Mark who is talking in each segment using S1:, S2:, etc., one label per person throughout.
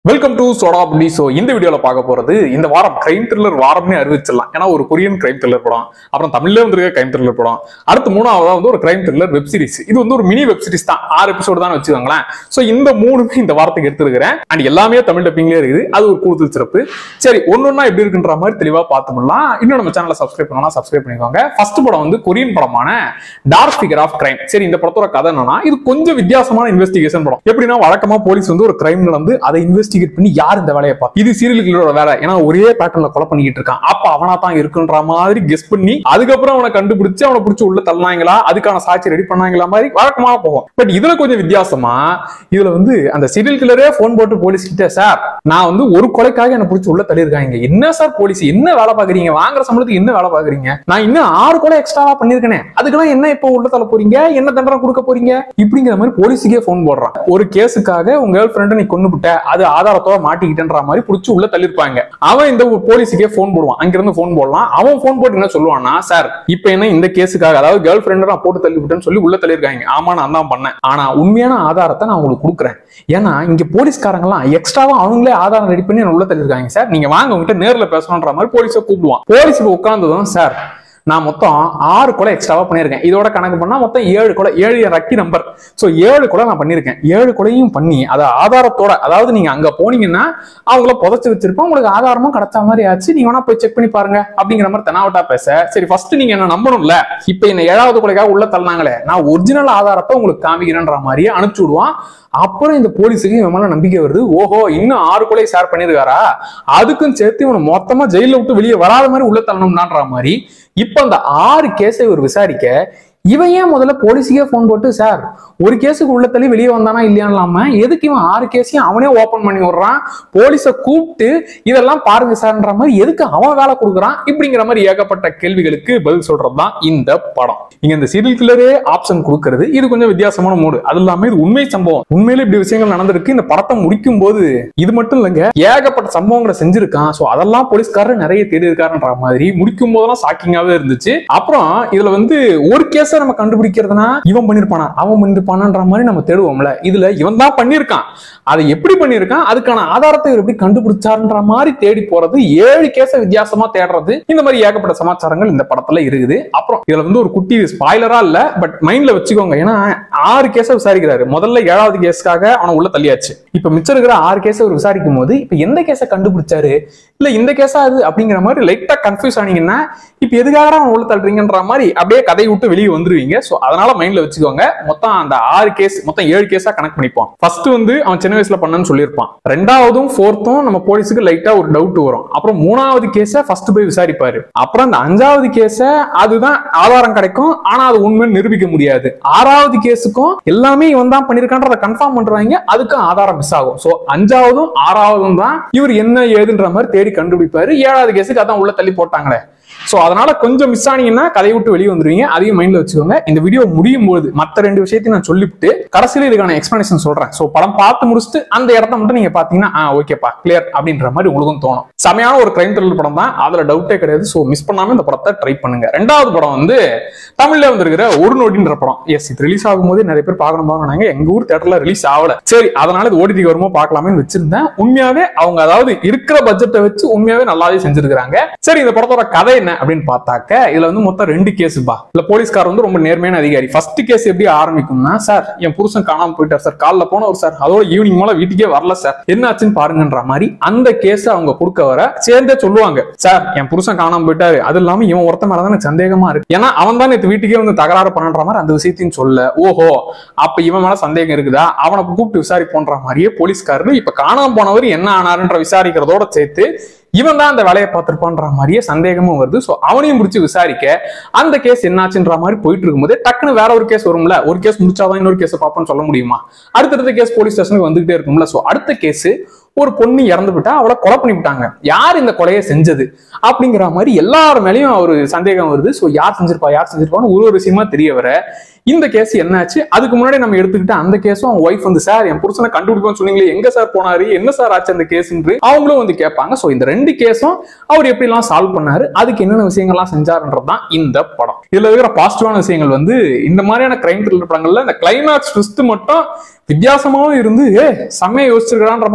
S1: welcome to soda புடி so இந்த வீடியோல பார்க்க போறது இந்த வாரம் கிரைம் த்ரில்லர் வாரம்னே அறிவிச்சிடலாம் ஏன்னா ஒரு கொரியன் கிரைம் த்ரில்லர் படம் அப்புறம் தமிழ்ல வந்திருக்க கிரைம் த்ரில்லர் படம் அடுத்து மூணாவதா வந்து ஒரு கிரைம் த்ரில்லர் வெப் சீரிஸ் இது வந்து ஒரு மினி வெப் சீரிஸ் தான் ஆறு எபிசோடு தான் வச்சுக்கோங்களேன் ஸோ இந்த மூணுமே இந்த வாரத்துக்கு எடுத்துருக்கிறேன் அண்ட் எல்லாமே தமிழ் டப்பிங்லேயே இருக்குது அது ஒரு கூடுதல் சிறப்பு சரி ஒன்னொன்னா எப்படி இருக்குன்ற மாதிரி தெளிவா பார்த்துக்கலாம் இன்னும் நம்ம சேனலை சப்ஸ்கிரைப் பண்ணலாம் சப்ஸ்கிரைப் பண்ணிக்கோங்க ஃபர்ஸ்ட் படம் வந்து கொரியன் படமான டார்க் ஃபிகர் ஆஃப் கிரைம் சரி இந்த படத்தோட கதை என்னன்னா இது கொஞ்சம் வித்தியாசமான இன்வெஸ்டிகேஷன் படம் எப்படின்னா வழக்கமா போலீஸ் வந்து ஒரு கிரைம் நடந்து அதை இன்வெஸ்டிகேட் பண்ணி யார் இந்த வேலையை பா இது சீரியல் கில்லரோட வேலை ஏன்னா ஒரே பேட்டர்ல கொலை பண்ணிக்கிட்டு இருக்கான் அப்ப அவனா தான் இருக்குன்ற மாதிரி கெஸ் பண்ணி அதுக்கப்புறம் அவனை கண்டுபிடிச்சு அவனை பிடிச்சி உள்ள தள்ளினாங்களா அதுக்கான சாட்சி ரெடி பண்ணாங்களா மாதிரி வழக்கமா போகும் பட் இதுல கொஞ்சம் வித்தியாசமா இதுல வந்து அந்த சீரியல் கில்லரே போன் போட்டு போலீஸ் கிட்ட சார் நான் வந்து ஒரு கொலைக்காக என்ன பிடிச்சி உள்ள தள்ளியிருக்காங்க என்ன சார் போலீஸ் என்ன வேலை பாக்குறீங்க வாங்குற சம்பளத்துக்கு என்ன வேலை பாக்குறீங்க நான் இன்னும் ஆறு கொலை எக்ஸ்ட்ராவா பண்ணிருக்கேனே அதுக்கெல்லாம் என்ன இப்போ உள்ள தள்ள போறீங்க என்ன தண்டனை கொடுக்க போறீங்க இப்படிங்கிற மாதிரி போலீஸுக்கே போன் போடுறான் ஒரு கேஸுக்காக உங்க கேர்ள் ஃப்ரெண்ட் நீ கொண்டு விட்ட அது ஆதாரத்தோட மாட்டிக்கிட்டேன்ற மாதிரி புடிச்சு உள்ள தள்ளிருப்பாங்க அவன் இந்த போலீஸுக்கே போன் போடுவான் அங்கிருந்து போன் போடலாம் அவன் போன் போட்டு என்ன சொல்லுவான்னா சார் இப்போ என்ன இந்த கேஸுக்காக அதாவது கேர்ள் ஃப்ரெண்ட் நான் போட்டு தள்ளி விட்டேன்னு சொல்லி உள்ள தள்ளிருக்காங்க ஆமா நான் தான் பண்ணேன் ஆனா உண்மையான ஆதாரத்தை நான் உங்களுக்கு கொடுக்குறேன் ஏன்னா இங்க போலீஸ்காரங்களாம் எக்ஸ்ட்ராவா அவங்களே ஆதாரம் ரெடி பண்ணி என்ன உள்ள தள்ளிருக்காங்க சார் நீங்க வாங்க உங்ககிட்ட நேர்ல பேசணுன்ற மாதிரி போலீஸை கூப்பிடுவான் போலீஸ் இப்போ உட்கார்ந்ததும் சார் நான் மொத்தம் ஆறு கொலை எக்ஸ்ட்ராவா பண்ணியிருக்கேன் இதோட கணக்கு பண்ணா மொத்தம் ஏழு கொலை ஏழு என் ரக்கி நம்பர் ஸோ ஏழு கொலை நான் பண்ணியிருக்கேன் ஏழு கொலையும் பண்ணி அதை ஆதாரத்தோட அதாவது நீங்க அங்க போனீங்கன்னா அவங்கள புதைச்சு வச்சிருப்போம் உங்களுக்கு ஆதாரமும் கிடைச்ச மாதிரி ஆச்சு நீங்க வேணா போய் செக் பண்ணி பாருங்க அப்படிங்கிற மாதிரி தெனாவட்டா பேச சரி ஃபர்ஸ்ட் நீங்க என்ன நம்பணும்ல இப்ப என்ன ஏழாவது கொலைக்காக உள்ள தள்ளினாங்களே நான் ஒரிஜினல் ஆதாரத்தை உங்களுக்கு காமிக்கிறேன்ற மாதிரியே அனுப்பிச்சு விடுவான் அப்புறம் இந்த போலீஸுக்கு இவன் மேல நம்பிக்கை வருது ஓஹோ இன்னும் ஆறு கொலை ஷேர் பண்ணிருக்காரா அதுக்கும் சேர்த்து இவனை மொத்தமா ஜெயில விட்டு வெளியே வராத மாதிரி உள்ள தள்ளணும்னான்ற மாதிரி இப்ப அந்த ஆறு கேஸை இவர் விசாரிக்க இவன் ஏன் முதல்ல போலீஸுக்கே போன் போட்டு சார் ஒரு கேஸுக்கு உள்ள தள்ளி வெளியே வந்தானா இல்லையான்னு இல்லாம எதுக்கு இவன் ஆறு கேஸையும் அவனே ஓபன் பண்ணி விடுறான் போலீஸை கூப்பிட்டு இதெல்லாம் பாருங்க சார்ன்ற மாதிரி எதுக்கு அவன் வேலை கொடுக்குறான் இப்படிங்கிற மாதிரி ஏகப்பட்ட கேள்விகளுக்கு பதில் சொல்றதுதான் இந்த படம் இங்க இந்த சீரியல் கில்லரே ஆப்ஷன் கொடுக்கறது இது கொஞ்சம் வித்தியாசமான மூடு அது இல்லாம இது உண்மை சம்பவம் உண்மையில இப்படி விஷயங்கள் நடந்திருக்கு இந்த படத்தை முடிக்கும் போது இது மட்டும் இல்லைங்க ஏகப்பட்ட சம்பவங்களை செஞ்சிருக்கான் சோ அதெல்லாம் போலீஸ்காரர் நிறைய தேடி இருக்காருன்ற மாதிரி முடிக்கும் போதெல்லாம் ஷாக்கிங்காவே இருந்துச்சு அப்புறம் இதுல வந்து ஒரு கேஸை நம்ம கண்டுபிடிக்கிறதுனா இவன் பண்ணிருப்பானா அவன் பண்ணிருப்பானான்ற மாதிரி நம்ம தேடுவோம்ல இதுல இவன் தான் பண்ணிருக்கான் அதை எப்படி பண்ணிருக்கான் அதுக்கான ஆதாரத்தை இவர் எப்படி கண்டுபிடிச்சாருன்ற மாதிரி தேடி போறது ஏழு கேஸை வித்தியாசமா தேடுறது இந்த மாதிரி ஏகப்பட்ட சமாச்சாரங்கள் இந்த படத்துல இருக்குது அப்புறம் இதுல வந்து ஒரு குட்டி ஸ்பாய்லரா இல்ல பட் மைண்ட்ல வச்சுக்கோங்க ஏன்னா ஆறு கேஸை விசாரிக்கிறாரு முதல்ல ஏழாவது கேஸ்க்காக அவனை உள்ள தள்ளியாச்சு இப்ப மிச்சம் இருக்கிற ஆறு கேஸை அவர் விசாரிக்கும் போது இப்ப எந்த கேஸை கண்டுபிடிச்சாரு இல்ல இந்த கேஸா அது அப்படிங்கிற மாதிரி லைட்டா கன்ஃபியூஸ் ஆனீங்கன்னா இப்ப எதுக்காக அவன் உள்ள தள்ளுறீங்கன்ற மாதிரி அப்படியே கதையை விட்டு வெளியே வந்துருவீங்க சோ அதனால மைண்ட்ல வச்சுக்கோங்க மொத்தம் அந்த ஆறு கேஸ் மொத்தம் ஏழு கேஸா கனெக்ட் பண்ணிப்போம் ஃபர்ஸ்ட் வந்து அவன் சின்ன வயசுல பண்ணன்னு சொல்லியிருப்பான் ரெண்டாவதும் ஃபோர்த்தும் நம்ம போலீஸுக்கு லைட்டா ஒரு டவுட் வரும் அப்புறம் மூணாவது கேஸ ஃபர்ஸ்ட் போய் விசாரிப்பாரு அப்புறம் அந்த அஞ்சாவது கேஸ அதுதான் ஆதாரம் கிடைக்கும் ஆனா அது உண்மைன்னு நிரூபிக்க முடியாது ஆறாவது கேஸுக்கும் எல்லாமே இவன் தான் பண்ணிருக்கான்றத கன்ஃபார்ம் பண்றாங்க அதுக்கும் ஆதாரம் மிஸ் ஆகும் சோ அஞ்சாவதும் ஆறாவதும் தான் இவர் என்ன ஏதுன்ற மாதிரி தேடி கண்டுபிடிப்பாரு ஏழாவது கேஸுக்கு அதான் உள்ள தள்ளி போட்டாங்களே சோ அதனால கொஞ்சம் மிஸ் ஆனீங்கன்னா கதையை விட்டு வெளியே வந்துருவீங்க அதையும் மைண்ட்ல வச்சுக்கோங்க இந்த வீடியோ முடியும் போது மத்த ரெண்டு விஷயத்தையும் நான் சொல்லிவிட்டு கடைசியில இதுக்கான எக்ஸ்பிளனேஷன் சொல்றேன் சோ படம் பார்த்து முடிச்சுட்டு அந்த இடத்த மட்டும் நீங்க பாத்தீங்கன்னா ஆ ஓகேப்பா கிளியர் அப்படின்ற மாதிரி உங்களுக்கும் தோணும் செமையான ஒரு கிரைம் த்ரில்லர் படம் தான் அதுல டவுட்டே கிடையாது சோ மிஸ் பண்ணாம இந்த படத்தை ட்ரை பண்ணுங்க ரெண்டாவது படம் வந்து தமிழ்ல வந்திருக்கிற ஒரு நோடின்ற படம் எஸ் இது ரிலீஸ் ஆகும் போது நிறைய பேர் பார்க்கணும் பார்க்கணும் எங்க ஊர் தேட்டர்ல ரிலீஸ் ஆகல சரி அதனால இது ஓடிடி வருமோ பார்க்கலாமே வச்சிருந்தேன் உண்மையாவே அவங்க அதாவது இருக்கிற பட்ஜெட்டை வச்சு உண்மையாவே நல்லாவே செஞ்சிருக்காங்க சரி இந்த படத்தோட கதை என்ன அப்படின்னு பார்த்தாக்க இதுல வந்து மொத்தம் ரெண்டு கேஸ் பா இல்ல போலீஸ்கார் வந்து ரொம்ப நேர்மையான அதிகாரி ஃபர்ஸ்ட் கேஸ் எப்படி ஆரம்பிக்கும்னா சார் என் புருஷன் காணாம போயிட்டார் சார் காலைல போனவர் சார் அதோட ஈவினிங் மேல வீட்டுக்கே வரல சார் என்னாச்சுன்னு பாருங்கன்ற மாதிரி அந்த கேஸ் அவங்க கொடுக்க வர சேர்ந்தே சொல்லுவாங்க சார் என் புருஷன் காணாம போயிட்டாரு அது இல்லாம இவன் ஒருத்த மேலதான் எனக்கு சந்தேகமா இருக்கு ஏன்னா அவன் தான் நேற்று வீட்டுக்கே வந்து தகராறு பண்ற மாதிரி அந்த விஷயத்தையும் சொல்ல ஓஹோ அப்ப இவன் மேல சந்தேகம் இருக்குதா அவனை கூப்பிட்டு விசாரிப்போன்ற மாதிரியே போலீஸ்காரரு இப்ப காணாம போனவர் என்ன ஆனாருன்ற விசாரிக்கிறதோட சேர்த்து இவன் தான் அந்த வேலையை பார்த்திருப்பான்ற மாதிரியே சந்தேகமும் வருது சோ அவனையும் முடிச்சு விசாரிக்க அந்த கேஸ் என்னாச்சுன்ற மாதிரி போயிட்டு இருக்கும்போது டக்குன்னு வேற ஒரு கேஸ் வரும்ல ஒரு கேஸ் முடிச்சாதான் இன்னொரு கேஸ் பார்ப்போம்னு சொல்ல முடியுமா அடுத்தடுத்த கேஸ் போலீஸ் ஸ்டேஷனுக்கு வந்துகிட்டே இருக்கும்ல சோ அடுத்த கேஸ் ஒரு பொண்ணு இறந்து விட்டா அவளை கொலை பண்ணி விட்டாங்க யார் இந்த கொலையை செஞ்சது அப்படிங்கிற மாதிரி எல்லார் மேலயும் ஒரு சந்தேகம் வருது சோ யார் செஞ்சிருப்பா யார் செஞ்சிருப்பான்னு ஒரு ஒரு விஷயமா தெரிய வர இந்த கேஸ் என்னாச்சு அதுக்கு முன்னாடி நம்ம எடுத்துக்கிட்ட அந்த கேஸும் அவங்க ஒய்ஃப் வந்து சார் என் புருஷனை கண்டுபிடிப்போம்னு சொன்னீங்களே எங்க சார் போனாரு என்ன சார் ஆச்சு அந்த கேஸ் அவங்களும் வந்து கேட்பாங்க சோ இந்த ரெண்டு கேஸும் அவர் எப்படி எல்லாம் சால்வ் பண்ணாரு அதுக்கு என்னென்ன விஷயங்கள்லாம் செஞ்சாருன்றதுதான் இந்த படம் இதுல இருக்கிற பாசிட்டிவான விஷயங்கள் வந்து இந்த மாதிரியான கிரைம் த்ரில்லர் படங்கள்ல இந்த கிளைமேக்ஸ் ட்விஸ்ட் மட்டும் வித்தியாசமாவும் இருந்து ஏ செம்மையா யோசிச்சிருக்கான்ற மாதிரி ஒரு ஃபீலை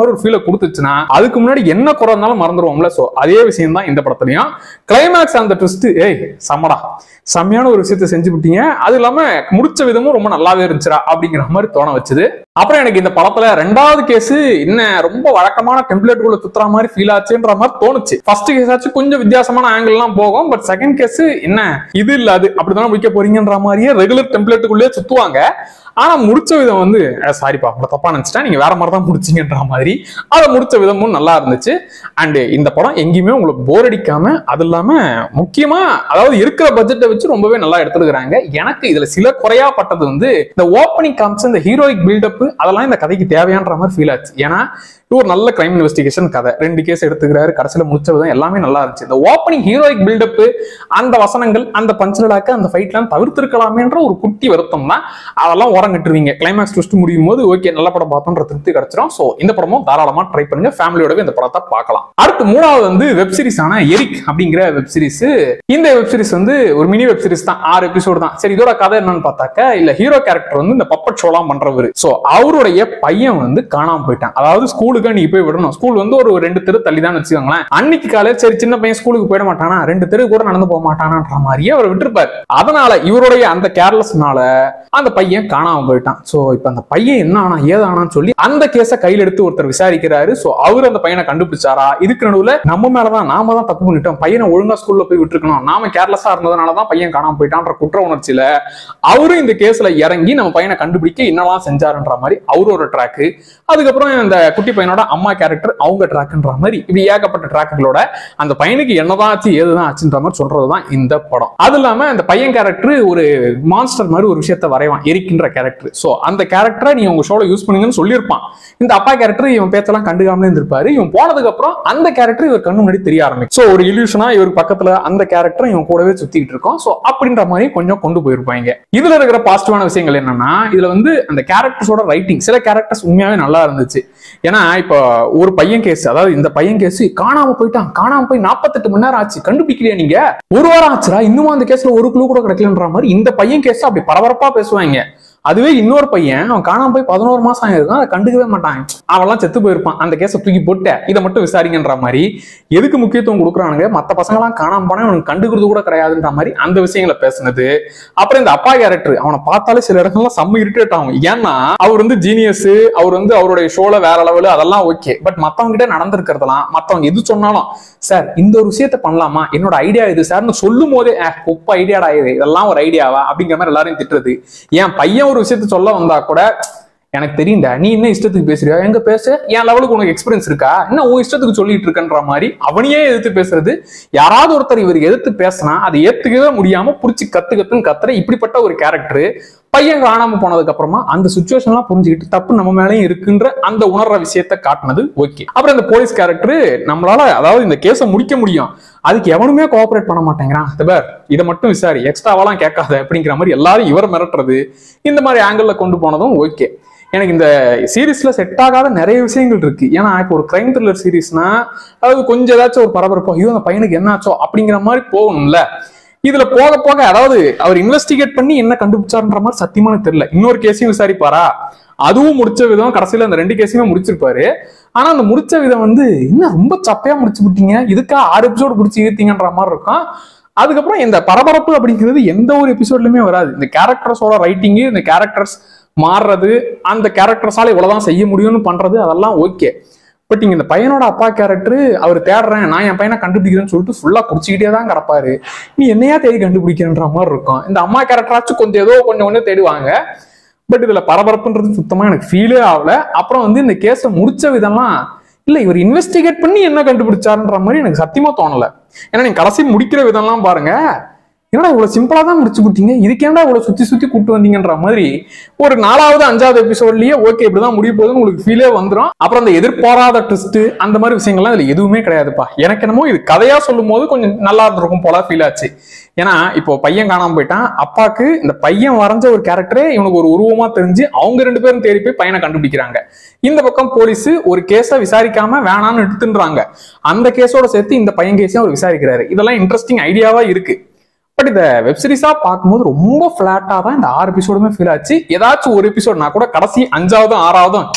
S1: கொடுத்துச்சுன்னா அதுக்கு முன்னாடி என்ன குறை இருந்தாலும் மறந்துடுவோம்ல சோ அதே விஷயம் தான் இந்த படத்துலயும் கிளைமேக்ஸ் அந்த ட்விஸ்ட் ஏய் சமடா செம்மையான ஒரு விஷயத்த செஞ்சு விட்டீங்க அது இல்லாம முடிச்ச விதமும் ரொம்ப நல்லாவே இருந்துச்சுடா அப்படிங்கிற மாதிரி தோண வச்சுது அப்புறம் எனக்கு இந்த படத்துல ரெண்டாவது கேஸ் என்ன ரொம்ப வழக்கமான டெம்ப்ளேட் குள்ள சுத்துற மாதிரி ஃபீல் ஆச்சுன்ற மாதிரி தோணுச்சு ஃபர்ஸ்ட் கேஸ் ஆச்சு கொஞ்சம் வித்தியாசமான ஆங்கிள் எல்லாம் போகும் பட் செகண்ட் கேஸ் என்ன இது இல்ல அது அப்படிதான் முடிக்க போறீங்கன்ற மாதிரியே ரெகுலர் டெம்ப்ளேட்டுக்குள்ளேயே சுத்துவாங்க ஆனா முடிச்ச விதம் வந்து சாரிப்பா உங்களை தப்பா நினைச்சிட்டேன் நீங்க வேற மாதிரி தான் முடிச்சீங்கன்ற மாதிரி அதை முடிச்ச விதமும் நல்லா இருந்துச்சு அண்ட் இந்த படம் எங்கேயுமே உங்களுக்கு போர் அடிக்காம அது இல்லாம முக்கியமா அதாவது இருக்கிற பட்ஜெட்டை வச்சு ரொம்பவே நல்லா எடுத்துருக்காங்க எனக்கு இதுல சில குறையா பட்டது வந்து இந்த ஓப்பனிங் காமிச்ச இந்த ஹீரோயிக் பில்டப் அதெல்லாம் இந்த கதைக்கு தேவையான்ற மாதிரி ஃபீல் ஆச்சு ஏன்னா இது ஒரு நல்ல கிரைம் இன்வெஸ்டிகேஷன் கதை ரெண்டு கேஸ் எடுத்துக்கிறாரு கடைசியில முடிச்ச விதம் எல்லாமே நல்லா இருந்துச்சு இந்த ஓப்பனிங் ஹீரோயிக் பில்டப் அந்த வசனங்கள் அந்த பஞ்சலாக்க அந்த ஃபைட்லாம் தவிர்த்திருக்கலாமேன்ற ஒரு குட்டி வருத்தம் தான் அதெல்லாம் உரங்கிட்டுருவீங்க கிளைமேக்ஸ் ட்விஸ்ட் முடியும் போது ஓகே நல்ல படம் பார்த்தோன்ற திருப்தி கிடைச்சிரும் ஸோ இந்த படமும் தாராளமா ட்ரை பண்ணுங்க ஃபேமிலியோடவே இந்த படத்தை பார்க்கலாம் அடுத்து மூணாவது வந்து வெப் சீரிஸ் ஆன எரிக் அப்படிங்கிற வெப் சீரிஸ் இந்த வெப் சீரிஸ் வந்து ஒரு மினி வெப் சீரிஸ் தான் ஆறு எபிசோடு தான் சரி இதோட கதை என்னன்னு பார்த்தாக்க இல்ல ஹீரோ கேரக்டர் வந்து இந்த பப்பட் ஷோலாம் பண்றவர் ஸோ அவருடைய பையன் வந்து காணாம போயிட்டான் அதாவது ஸ்கூலுக்கு நீங்க போய் விடணும் ஸ்கூல் வந்து ஒரு ரெண்டு தெரு தள்ளி தான் வச்சுக்கோங்களேன் அன்னைக்கு காலையில சரி சின்ன பையன் ஸ்கூலுக்கு போயிட மாட்டானா ரெண்டு தெரு கூட நடந்து போக மாட்டானான்ற மாதிரியே அவர் விட்டுருப்பாரு அதனால இவருடைய அந்த கேர்லெஸ்னால அந்த பையன் காணாம போயிட்டான் சோ இப்ப அந்த பையன் என்ன ஆனா ஏதானான்னு சொல்லி அந்த கேஸ கையில எடுத்து ஒருத்தர் விசாரிக்கிறாரு சோ அவர் அந்த பையனை கண்டுபிடிச்சாரா இதுக்கு நடுவுல நம்ம மேலதான் நாம தான் தப்பு பண்ணிட்டோம் பையனை ஒழுங்கா ஸ்கூல்ல போய் விட்டுருக்கணும் நாம கேர்லெஸ்ஸா இருந்ததுனாலதான் பையன் காணாம போயிட்டான்ற குற்ற உணர்ச்சியில அவரும் இந்த கேஸ்ல இறங்கி நம்ம பையனை கண்டுபிடிக்க என்னெல்லாம் செஞ்சாருன்ற மாதிரி அவரு ஒரு ட்ராக்கு அதுக்கப்புறம் இந்த குட்டி பையனோட அம்மா கேரக்டர் அவங்க ட்ராக்ன்ற மாதிரி இப்படி ஏகப்பட்ட ட்ராக்குகளோட அந்த பையனுக்கு என்னதான் ஆச்சு ஏதுதான் ஆச்சுன்ற மாதிரி சொல்றதுதான் இந்த படம் அது இல்லாம அந்த பையன் கேரக்டர் ஒரு மான்ஸ்டர் மாதிரி ஒரு விஷயத்த வரைவான் எரிக்கின்ற கேரக்டர் சோ அந்த கேரக்டரை நீ உங்க ஷோல யூஸ் பண்ணுங்கன்னு சொல்லியிருப்பான் இந்த அப்பா கேரக்டர் இவன் பேச்செல்லாம் கண்டுக்காமலே இருந்திருப்பாரு இவன் போனதுக்கு அப்புறம் அந்த கேரக்டர் இவர் கண்ணு முன்னாடி தெரிய ஆரம்பிக்கும் சோ ஒரு இல்யூஷனா இவருக்கு பக்கத்துல அந்த கேரக்டர் இவன் கூடவே சுத்திட்டு இருக்கோம் சோ அப்படின்ற மாதிரி கொஞ்சம் கொண்டு போயிருப்பாங்க இதுல இருக்கிற பாசிட்டிவான விஷயங்கள் என்னன்னா இதுல வந்து அந்த கேரக்டர்ஸோட ரைட்டிங் சில கேரக்டர்ஸ் உண்மையாவே நல்லா இருந்துச்சு ஏன்னா இப்போ ஒரு பையன் கேஸ் அதாவது இந்த பையன் கேஸ் காணாம போயிட்டான் காணாம போய் நாற்பத்தெட்டு மணி நேரம் ஆச்சு கண்டுபிடிக்கலையா நீங்க ஒரு வாரம் ஆச்சுடா இன்னும் அந்த கேஸ்ல ஒரு குழு கூட கிடைக்கலன்ற மாதிரி இந்த பையன் கேஸ் அப்படி பரபரப்பா பேசுவாங்க அதுவே இன்னொரு பையன் அவன் காணாம போய் பதினோரு மாசம் ஆயிருக்கும் அதை கண்டுக்கவே மாட்டான் அவன்லாம் செத்து போயிருப்பான் அந்த கேஸை தூக்கி போட்ட இதை மட்டும் விசாரிங்கன்ற மாதிரி எதுக்கு முக்கியத்துவம் கொடுக்குறானுங்க மத்த பசங்களாம் காணாம போனா அவனுக்கு கண்டுக்கிறது கூட கிடையாதுன்ற மாதிரி அந்த விஷயங்களை பேசுனது அப்புறம் இந்த அப்பா கேரக்டர் அவனை பார்த்தாலே சில இடங்கள்லாம் செம்ம இரிட்டேட் ஆகும் ஏன்னா அவர் வந்து ஜீனியஸ் அவர் வந்து அவருடைய ஷோல வேற லெவலு அதெல்லாம் ஓகே பட் மத்தவங்க கிட்ட நடந்திருக்கிறதெல்லாம் மத்தவங்க எது சொன்னாலும் சார் இந்த ஒரு விஷயத்த பண்ணலாமா என்னோட ஐடியா இது சார்னு சொல்லும் போதே "அஹ், குப்பை ஐடியாடா இது இதெல்லாம் ஒரு ஐடியாவா அப்படிங்கிற மாதிரி எல்லாரையும் திட்டுறது என் பையன் ஒரு விஷயத்த சொல்ல வந்தா கூட எனக்கு தெரியும்டா நீ என்ன இஷ்டத்துக்கு பேசுறியா எங்க பேசு என் லெவலுக்கு உனக்கு எக்ஸ்பீரியன்ஸ் இருக்கா என்ன உன் இஷ்டத்துக்கு சொல்லிட்டு இருக்கன்ற மாதிரி அவனையே எதிர்த்து பேசுறது யாராவது ஒருத்தர் இவருக்கு எதிர்த்து பேசினா அதை ஏத்துக்கவே முடியாம புடிச்சு கத்து கத்துன்னு கத்துற இப்படிப்பட்ட ஒரு கேரக்டர் பையன் காணாம போனதுக்கு அப்புறமா அந்த சுச்சுவேஷன்லாம் புரிஞ்சுக்கிட்டு தப்பு நம்ம மேலேயும் இருக்குன்ற அந்த உணர்ற விஷயத்த காட்டினது ஓகே அப்புறம் இந்த போலீஸ் கேரக்டர் நம்மளால அதாவது இந்த கேஸை முடிக்க முடியும் அதுக்கு எவனுமே கோஆபரேட் பண்ண மாட்டேங்கிறான் இந்த பார் இதை மட்டும் விசாரி எக்ஸ்ட்ராவெல்லாம் கேட்காத அப்படிங்கிற மாதிரி எல்லாரும் இவர் மிரட்டுறது இந்த மாதிரி ஆங்கிள் கொண்டு போனதும் ஓகே எனக்கு இந்த சீரீஸ்ல செட் ஆகாத நிறைய விஷயங்கள் இருக்கு ஏன்னா இப்போ ஒரு கிரைம் த்ரில்லர் சீரீஸ்னா அதாவது கொஞ்சம் ஏதாச்சும் ஒரு பரபரப்போ ஐயோ அந்த பையனுக்கு என்ன ஆச்சோ அப்படிங்கிற மாதிரி போகணும்ல இதுல போக போக அதாவது அவர் இன்வெஸ்டிகேட் பண்ணி என்ன கண்டுபிடிச்சாருன்ற மாதிரி சத்தியமா எனக்கு தெரியல இன்னொரு கேஸையும் விசாரிப்பாரா அதுவும் முடிச்ச விதம் கடைசியில அந்த ரெண்டு கேஸையுமே முடிச்சிருப்பாரு ஆனா அந்த முடிச்ச விதம் வந்து என்ன ரொம்ப சப்பையா முடிச்சு விட்டீங்க இதுக்கா ஆறு எபிசோடு பிடிச்சி ஈர்த்தீங்கன்ற மாதிரி இருக்கும் அதுக்கப்புறம் இந்த பரபரப்பு அப்படிங்கிறது எந்த ஒரு எபிசோட்லயுமே வராது இந்த கேரக்டர்ஸோட ரைட்டிங்கு இந்த கேரக்டர்ஸ் மாறுறது அந்த கேரக்டர்ஸால இவ்வளவுதான் செய்ய முடியும்னு பண்றது அதெல்லாம் ஓகே பட் இங்க இந்த பையனோட அப்பா கேரக்டர் அவர் தேடுறேன் நான் என் பையனை கண்டுபிடிக்கிறேன்னு சொல்லிட்டு ஃபுல்லா குடிச்சிக்கிட்டே தான் கிடப்பாரு நீ என்னையா தேடி கண்டுபிடிக்கிறன்ற மாதிரி இருக்கும் இந்த அம்மா கேரக்டராச்சும் கொஞ்சம் ஏதோ கொஞ்சம் கொஞ்சம் தேடுவாங்க பட் இதுல பரபரப்புன்றது சுத்தமா எனக்கு ஃபீலே ஆகல அப்புறம் வந்து இந்த கேஸை முடிச்ச விதம்லாம் இல்ல இவர் இன்வெஸ்டிகேட் பண்ணி என்ன கண்டுபிடிச்சாருன்ற மாதிரி எனக்கு சத்தியமா தோணல ஏன்னா நீங்க கடைசி முடிக்கிற விதம்லாம் பாருங்க என்னடா இவ்வளவு சிம்பிளா தான் முடிச்சு கொடுத்தீங்க இதுக்கேண்டா இவ்வளவு சுத்தி சுத்தி கூட்டு வந்தீங்கன்ற மாதிரி ஒரு நாலாவது அஞ்சாவது எபிசோட்லயே ஓகே இப்படிதான் முடிய போகுதுன்னு உங்களுக்கு ஃபீலே வந்துரும் அப்புறம் அந்த எதிர்பாராத ட்விஸ்ட் அந்த மாதிரி விஷயங்கள்லாம் இதுல எதுவுமே கிடையாதுப்பா எனக்கு என்னமோ இது கதையா சொல்லும் போது கொஞ்சம் நல்லா இருந்திருக்கும் போல ஃபீல் ஆச்சு ஏன்னா இப்போ பையன் காணாம போயிட்டான் அப்பாக்கு இந்த பையன் வரைஞ்ச ஒரு கேரக்டரே இவனுக்கு ஒரு உருவமா தெரிஞ்சு அவங்க ரெண்டு பேரும் தேடி போய் பையனை கண்டுபிடிக்கிறாங்க இந்த பக்கம் போலீஸ் ஒரு கேஸை விசாரிக்காம வேணாம்னு எடுத்துன்றாங்க அந்த கேஸோட சேர்த்து இந்த பையன் கேஸையும் அவர் விசாரிக்கிறாரு இதெல்லாம் இன்ட்ரெஸ்டிங் ஐடியாவா இருக்கு பட் இந்த வெப் சீரிஸா பார்க்கும்போது ரொம்ப பிளாட்டா தான் இந்த ஆறு எபிசோடுமே ஃபீல் ஆச்சு ஏதாச்சும் ஒரு எபிசோட் நான் கூட கடைசி அஞ்சாவதும் ஆறாவதும்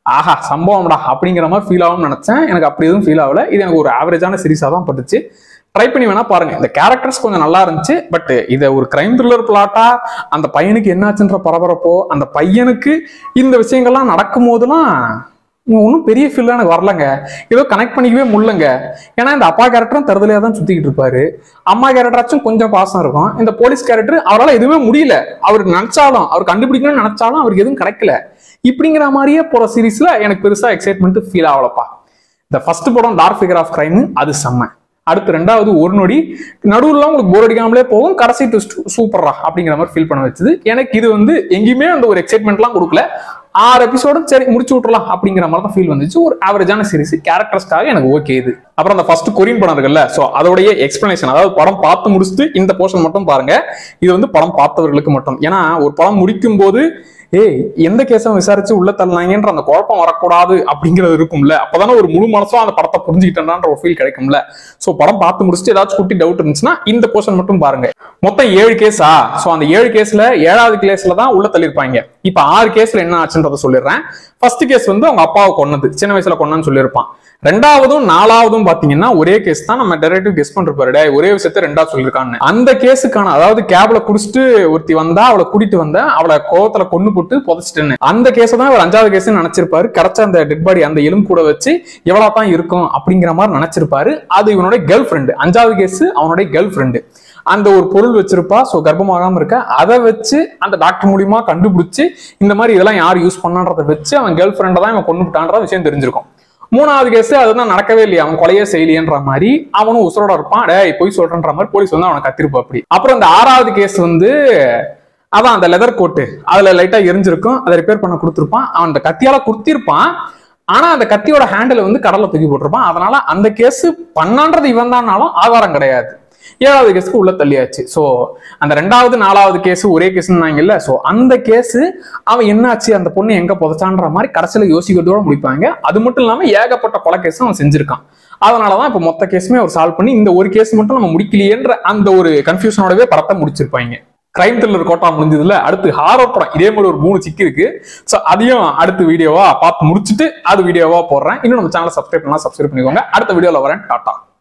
S1: ஆஹா சம்பவம்டா அப்படிங்கிற மாதிரி ஃபீல் ஆகும்னு நினைச்சேன் எனக்கு அப்படி எதுவும் ஃபீல் ஆகல இது எனக்கு ஒரு ஆவரேஜான சீரிஸாக தான் பட்டுச்சு ட்ரை பண்ணி வேணா பாருங்க இந்த கேரக்டர்ஸ் கொஞ்சம் நல்லா இருந்துச்சு பட் இதை ஒரு கிரைம் த்ரில்லர் பிளாட்டா அந்த பையனுக்கு என்னாச்சுன்ற பரபரப்போ அந்த பையனுக்கு இந்த விஷயங்கள்லாம் நடக்கும் போதெல்லாம் ஒன்றும் பெரிய ஃபீல் எனக்கு வரலங்க ஏதோ கனெக்ட் பண்ணிக்கவே முடியலங்க ஏன்னா இந்த அப்பா கேரக்டரும் தருதலையா தான் சுத்திக்கிட்டு இருப்பாரு அம்மா கேரக்டராச்சும் கொஞ்சம் பாசம் இருக்கும் இந்த போலீஸ் கேரக்டர் அவரால் எதுவுமே முடியல அவர் நினைச்சாலும் அவர் கண்டுபிடிக்கணும்னு நினைச்சாலும் அவருக்கு எதுவும் கிடைக்கல இப்படிங்கிற மாதிரியே போற சீரீஸ்ல எனக்கு பெருசா எக்ஸைட்மெண்ட் ஃபீல் ஆகலப்பா இந்த ஃபர்ஸ்ட் படம் டார்க் ஃபிகர் ஆஃப் கிரைம் அது செம்ம அடுத்து ரெண்டாவது ஒரு நொடி நடுவுல உங்களுக்கு போர் அடிக்காமலே போகும் கடைசி ட்விஸ்ட் சூப்பரா அப்படிங்கிற மாதிரி ஃபீல் பண்ண வச்சது எனக்கு இது வந்து எங்கேயுமே அந்த ஒரு எக்ஸைட்மெண்ட்லாம் கொடுக்கல ஆறு எபிசோடும் சரி முடிச்சு விட்டுறலாம் அப்படிங்கிற மாதிரி தான் ஃபீல் வந்துச்சு ஒரு ஆவரேஜான சீரிஸ் கேரக்டர்ஸ்க்காக எனக்கு ஓகே இது அப்புறம் அந்த ஃபர்ஸ்ட் கொரியன் படம் இருக்குல்ல ஸோ அதோடைய எக்ஸ்பிளனேஷன் அதாவது படம் பார்த்து முடிச்சுட்டு இந்த போர்ஷன் மட்டும் பாருங்க இது வந்து படம் பார்த்தவர்களுக்கு மட்டும் ஏன்னா ஒரு படம் முடிக்கும் போது ஏய் எந்த கேஸும் விசாரிச்சு உள்ள தள்ளினாங்கன்ற அந்த குழப்பம் வரக்கூடாது அப்படிங்கிறது இருக்கும்ல அப்பதானே ஒரு முழு மனசும் அந்த படத்தை புரிஞ்சுக்கிட்டேன்ற ஒரு ஃபீல் கிடைக்கும்ல சோ படம் பார்த்து முடிச்சுட்டு ஏதாச்சும் குட்டி டவுட் இருந்துச்சுன்னா இந்த போர்ஷன் மட்டும் பாருங்க மொத்தம் ஏழு கேஸா சோ அந்த ஏழு கேஸ்ல ஏழாவது கேஸ்ல தான் உள்ள தள்ளிருப்பாங்க இப்ப ஆறு கேஸ்ல என்ன ஆச்சுன்றத சொல்லிடுறேன் ஃபர்ஸ்ட் கேஸ் வந்து அவங்க அப்பாவை கொன்னது சின்ன வயசுல கொன்னன்னு சொல்லியிருப்பான் ரெண்டாவதும் நாலாவதும் பாத்தீங்கன்னா ஒரே கேஸ் தான் நம்ம டெரேட்டிவ் கெஸ் பண்ணிருப்பாரு டேய், ஒரே விஷயத்த ரெண்டா சொல்லியிருக்கான்னு அந்த கேஸுக்கான அதாவது கேப்ல குடிச்சிட்டு ஒருத்தி வந்தா அவளை கூட்டிட்டு வந்தா அவளை கோவத்துல கொண்டு போட்டு புதைச்சிட்டேன்னு அந்த கேஸை தான் இவர் அஞ்சாவது கேஸ் நினைச்சிருப்பாரு கிடைச்ச அந்த டெட் பாடி அந்த எலும்பு கூட வச்சு எவ்வளவு தான் இருக்கும் அப்படிங்கிற மாதிரி நினைச்சிருப்பாரு அது இவனுடைய கேர்ள் ஃப்ரெண்டு அஞ்சாவது கேஸ் அவனுடைய கேர்ள் ஃப்ரெண்டு அந்த ஒரு பொருள் வச்சிருப்பா ஸோ கர்ப்பமாகாம இருக்க அதை வச்சு அந்த டாக்டர் மூலியமா கண்டுபிடிச்சு இந்த மாதிரி இதெல்லாம் யார் யூஸ் பண்ணான்றதை வச்சு அவன் கேர்ள் ஃப்ரெண்டை தான் இவன் கொண்டு விட்டான்ற விஷயம் தெரிஞ்சிருக்கும் மூணாவது கேஸ் அதுதான் நடக்கவே இல்லையா அவன் கொலையே செய்யலையன்ற மாதிரி அவனும் உசுரோட இருப்பான் டேய் போய் சொல்றன்ற மாதிரி போலீஸ் வந்து அவனை கத்திருப்பா அப்படி அப்புறம் இந்த ஆறாவது கேஸ் வந்து அதான் அந்த லெதர் கோட்டு அதுல லைட்டா எரிஞ்சிருக்கும் அதை ரிப்பேர் பண்ண கொடுத்துருப்பான் அவன் அந்த கத்தியால குத்திருப்பான் ஆனா அந்த கத்தியோட ஹேண்டில் வந்து கடல்ல தூக்கி போட்டிருப்பான் அதனால அந்த கேஸ் பண்ணான்றது இவன் தான்னாலும் ஆதாரம் கிடையாது ஏழாவது கேஸ்க்கு உள்ள தள்ளியாச்சு சோ அந்த ரெண்டாவது நாலாவது கேஸ் ஒரே கேஸ்னாங்கல்ல சோ அந்த கேஸ் அவன் என்னாச்சு அந்த பொண்ணு எங்க புதைச்சான்ற மாதிரி கடைசியில யோசிக்கிறதோட முடிப்பாங்க அது மட்டும் இல்லாம ஏகப்பட்ட கொலை கேஸ் அவன் செஞ்சிருக்கான் அதனாலதான் இப்ப மொத்த கேஸுமே அவர் சால்வ் பண்ணி இந்த ஒரு கேஸ் மட்டும் நம்ம முடிக்கலையேன்ற அந்த ஒரு கன்ஃபியூஷனோடவே படத்தை முடிச்சிருப்பாங்க கிரைம் த்ரில்லர் கோட்டா முடிஞ்சதுல அடுத்து ஹாரர் படம் இதே மாதிரி ஒரு மூணு சிக்கு இருக்கு சோ அதையும் அடுத்த வீடியோவா பார்த்து முடிச்சுட்டு அது வீடியோவா போடுறேன் இன்னும் நம்ம சேனலை சப்ஸ்கிரைப் பண்ணலாம் சப்ஸ்கிரைப் பண்ணிக்கோங்க அடுத்த வீடியோல வரேன் டாட்டா